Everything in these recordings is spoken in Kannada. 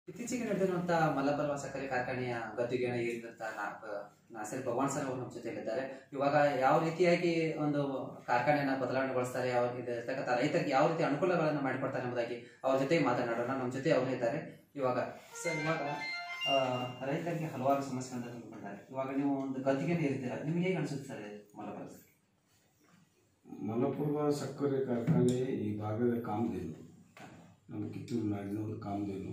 ಇತ್ತೀಚೆಗೆ ನಡೆದಿರುವಂತ ಮಲಬಲ ಸಕ್ಕರೆ ಕಾರ್ಖಾನೆಯ ಗದ್ದುಗೆ ಏರಿದಂತ ನಾಸರ್ ಭಗವಾನ್ ಸರ್ ಅವರು ನಮ್ಮ ಜೊತೆಲಿದ್ದಾರೆ ಇವಾಗ ಯಾವ ರೀತಿಯಾಗಿ ಒಂದು ಕಾರ್ಖಾನೆಯನ್ನ ಬದಲಾವಣೆಗೊಳಿಸ್ತಾರೆ ಯಾವ ಇರ್ತಕ್ಕಂಥ ರೈತರಿಗೆ ಯಾವ ರೀತಿ ಅನುಕೂಲಗಳನ್ನು ಮಾಡಿಕೊಡ್ತಾರೆ ಎಂಬುದಾಗಿ ಅವ್ರ ಜೊತೆ ಮಾತನಾಡೋಣ ನಮ್ಮ ಜೊತೆ ಅವರು ಇದ್ದಾರೆ ಇವಾಗ ಸರ್ ಇವಾಗ ಆ, ರೈತರಿಗೆ ಹಲವಾರು ಸಮಸ್ಯೆಗಳನ್ನ ತುಂಬಿಕೊಂಡಿದ್ದಾರೆ ಇವಾಗ ನೀವು ಒಂದು ಗದ್ದಿಗೆ ಏರಿದ್ದೀರಾ ನಿಮ್ಗೆ ಹೇಗೆ ಅನ್ಸುತ್ತೆ ಸರ್ ಮಲಬಲ ಮಲಪುರದ ಸಕ್ಕರೆ ಕಾರ್ಖಾನೆ ಈ ಭಾಗದ ಕಾಮಧೇನು ನಮ್ಮ ಕಿತ್ತೂರು ನಾಡಿನ ಒಂದು ಕಾಮಧೇನು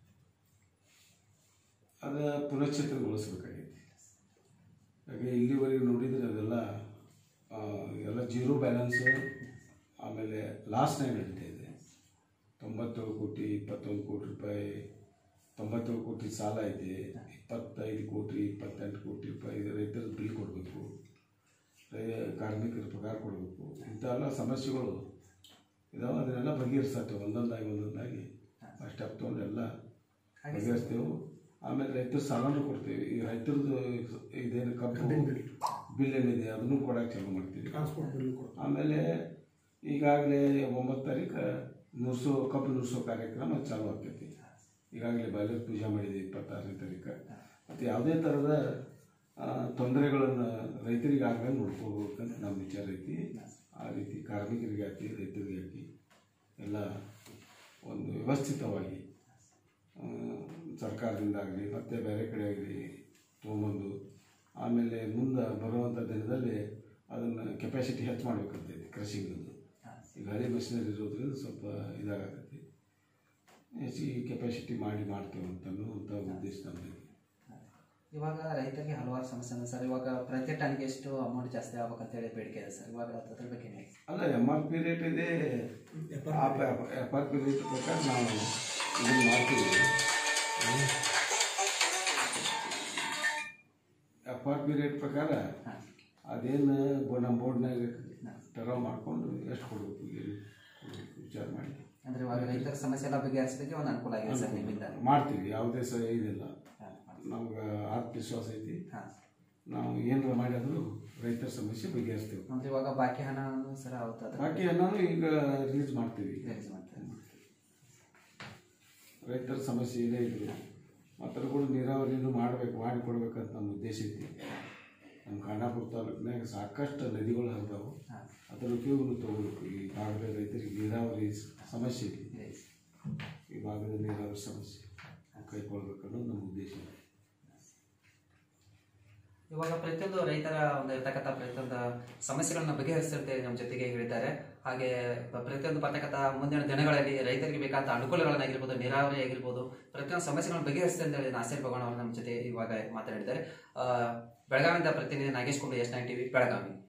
ಅದ ಪುನಶ್ಚೇತನಗೊಳಿಸ್ಬೇಕಾಗೈತಿ ಯಾಕೆ ಇಲ್ಲಿವರೆಗೆ ನೋಡಿದರೆ ಅದೆಲ್ಲ ಆ, ಎಲ್ಲ ಜೀರೋ ಬ್ಯಾಲೆನ್ಸ್ ಆಮೇಲೆ ಲಾಸ್ನಾಗ ನಡೀತಾ ಇದೆ ತೊಂಬತ್ತೇಳು ಕೋಟಿ ಇಪ್ಪತ್ತೊಂದು ಕೋಟಿ ರೂಪಾಯಿ ತೊಂಬತ್ತೇಳು ಕೋಟಿ ಸಾಲ ಇದೆ ಇಪ್ಪತ್ತೈದು ಕೋಟಿ ಇಪ್ಪತ್ತೆಂಟು ಕೋಟಿ ರೂಪಾಯಿ ರೈತರ ಬಿಲ್ ಕೊಡಬೇಕು ಕಾರ್ಮಿಕರ ಪಗಾರ ಕೊಡಬೇಕು ಇಂಥ ಎಲ್ಲ ಸಮಸ್ಯೆಗಳು ಇದಾವೆ ಅದನ್ನೆಲ್ಲ ಬಗೆಹರಿಸತ್ತೆ ಒಂದೊಂದಾಗಿ ಒಂದೊಂದಾಗಿ ಸ್ಟೆಪ್ ತೊಗೊಂಡು ಎಲ್ಲ ಬಗೆಹರಿಸ್ತೇವೆ ಆಮೇಲೆ ರೈತರ ಸಾಲನೂ ಕೊಡ್ತೀವಿ ಈ ರೈತರದ್ದು ಇದೇನು ಕಬ್ಬು ಬಿಲ್ ಏನಿದೆ ಅದನ್ನು ಕೊಡಕ್ಕೆ ಚಾಲು ಮಾಡ್ತೀವಿ ಟ್ರಾನ್ಸ್ಪೋರ್ಟ್ ಬಿಲ್ ಕೂಡ ಆಮೇಲೆ ಈಗಾಗಲೇ ಒಂಬತ್ತು ತಾರೀಕು ನುರ್ಸೋ ಕಬ್ಬು ನುರ್ಸೋ ಕಾರ್ಯಕ್ರಮ ಚಾಲು ಆಗ್ತೈತಿ ಈಗಾಗಲೇ ಬಾಯ್ಲರ್ ಪೂಜೆ ಮಾಡಿದೆ ಇಪ್ಪತ್ತಾರನೇ ತಾರೀಕು ಮತ್ತು ಯಾವುದೇ ಥರದ ತೊಂದರೆಗಳನ್ನು ರೈತರಿಗೆ ಆಗಂಗೆ ನೋಡ್ಕೋಬೇಕಂತ ನಮ್ಮ ವಿಚಾರ ಐತಿ ಆ ರೀತಿ ಕಾರ್ಮಿಕರಿಗೆ ಹಾಕಿ ರೈತರಿಗೆ ಹಾಕಿ ಎಲ್ಲ ಒಂದು ವ್ಯವಸ್ಥಿತವಾಗಿ ಆ, ಸರ್ಕಾರದಿಂದ ಆಗಲಿ ಮತ್ತು ಬೇರೆ ಕಡೆ ಆಗಲಿ ತೊಗೊಂಬಂದು ಆಮೇಲೆ ಮುಂದೆ ಬರುವಂಥ ದಿನದಲ್ಲಿ ಅದನ್ನು ಕೆಪಾಸಿಟಿ ಹೆಚ್ಚು ಮಾಡ್ಬೇಕಂತೈತಿ ಕೃಷಿಗದ್ದು ಈಗ ಹಳೆ ಮಷಿನರಿ ಇರೋದ್ರಿಂದ ಸ್ವಲ್ಪ ಇದಾಗತ್ತೈತಿ ಹೆಚ್ಚಿಗೆ ಕೆಪಾಸಿಟಿ ಮಾಡಿ ಮಾಡ್ತೇವೆ ಅಂತ ಅನ್ನುವಂಥ ಉದ್ದೇಶ ನಮ್ಮದು ಇವಾಗ ರೈತರಿಗೆ ಹಲವಾರು ಸಮಸ್ಯೆ ಇದೆ ಸರ್ ಇವಾಗ ಪ್ರತಿ ಟನ್ಗೆ ಎಷ್ಟು ಅಮೌಂಟ್ ಜಾಸ್ತಿ ಆಗ್ಬೇಕಂತ ಹೇಳಿ ಬೇಡಿಕೆ ಇದೆ ಸರ್ ಇವಾಗ ಅದ್ರ ಬಗ್ಗೆ ಏನ್ ಹೇಳಿ ಅಲ್ಲ ಎಮ್ ಆರ್ ಪಿ ರೇಟ್ ಇದೆ ಎಫ್ ಆರ್ ಪಿ ರೇಟ್ ಪ್ರಕಾರ ನಾವು ಇದನ್ನು ಮಾಡ್ತೀವಿ ಎಫ್ ಆರ್ ಪಿ ರೇಟ್ ಪ್ರಕಾರ ಹಾಂ ಅದೇನು ಬೋ- ನಮ್ಮ ಬೋರ್ಡ್ನಾಗ ಟರ್ವ್ ಮಾಡಿಕೊಂಡು ಎಷ್ಟು ಕೊಡಬೇಕು ಏನು ಕೊಡಬೇಕು ವಿಚಾರ ಮಾಡಿ ಅಂದ್ರೆ ಇವಾಗ ರೈತರ ಸಮಸ್ಯೆ ಎಲ್ಲ ಬಗೆಹರಿಸಲಿಕ್ಕೆ ಒಂದು ಅನುಕೂಲ ಆಗಿದೆ ಸರ್ ನಿಮ್ಮಿಂದ ಮಾಡ್ತೀವಿ ಯಾವುದೇ ಸಹ ಇದಿಲ್ಲ ಹಾಂ ನಮ್ಗೆ ಆತ್ಮವಿಶ್ವಾಸ ಐತಿ ಹಾಂ ನಾವು ಏನಾರ ಮಾಡಿದ್ರು ರೈತರ ಸಮಸ್ಯೆ ಬಗೆಹರಿಸ್ತೇವೆ ಅಂದ್ರೆ ಇವಾಗ ಬಾಕಿ ಹಣವನ್ನು ಸರ್ ಅವತ್ತು ಅದ್ರ ಬಾಕಿ ಹಣನೂ ಈಗ ರಿಲೀಸ್ ಮಾಡ್ತೀವಿ ರಿಲೀಸ್ ಮಾಡ್ತಾರೆ ರೈತರ ಸಮಸ್ಯೆ ಇದೇ ಇದ್ರು ಮತ್ತು ಕೂಡ ನೀರಾವರಿನೂ ಮಾಡಬೇಕು ಮಾಡಿಕೊಡ್ಬೇಕಂತ ನಮ್ಮ ಉದ್ದೇಶ ಐತಿ ನಮ್ಮ ಖಾನಾಪುರ ತಾಲೂಕಿನಾಗ ಸಾಕಷ್ಟು ನದಿಗಳು ಹರಿದಾವು ಹಾಂ ಅದರ ಉಪಯೋಗನೂ ತಗೋಬೇಕು ಈ ಭಾಗದ ರೈತರಿಗೆ ನೀರಾವರಿ ಸ- ಸಮಸ್ಯೆ ಐತಿ ರಿಲೀಸ್ ಈ ಭಾಗದ ನೀರಾವರಿ ಸಮಸ್ಯೆ ಕೈಗೊಳ್ಬೇಕು ಅನ್ನೋದು ನಮ್ಮ ಉದ್ದೇಶ ಇವಾಗ ಪ್ರತಿಯೊಂದು ರೈತರ ಒಂದು ಇರ್ತಕ್ಕಂಥ ಪ್ರತಿಯೊಂದು ಸಮಸ್ಯೆಗಳನ್ನ ಬಗೆಹರಿಸಿರ್ತೇವೆ ನಮ್ಮ ಜೊತೆಗೆ ಹೇಳಿದ್ದಾರೆ ಹಾಗೆ ಬ- ಪ್ರತಿಯೊಂದು ಬರ್ತಕ್ಕಂಥ ಮುಂದಿನ ದಿನಗಳಲ್ಲಿ ರೈತರಿಗೆ ಬೇಕಾದ ಅನುಕೂಲಗಳನ್ನಾಗಿರ್ಬೋದು ನೀರಾವರಿ ಆಗಿರ್ಬೋದು ಪ್ರತಿಯೊಂದು ಸಮಸ್ಯೆಗಳನ್ನು ಬಗೆಹರಿಸ್ತೇವೆ ಅಂತ ಹೇಳಿ ನಾಸೀರ್ ಭಗವಾನ್ ಅವರು ನಮ್ಮ ಜೊತೆ ಇವಾಗ ಮಾತನಾಡಿದ್ದಾರೆ ಆ, ಬೆಳಗಾವಿಯಿಂದ ಪ್ರತಿನಿಧಿ Nagesh Kumbi S nine TV Belagavi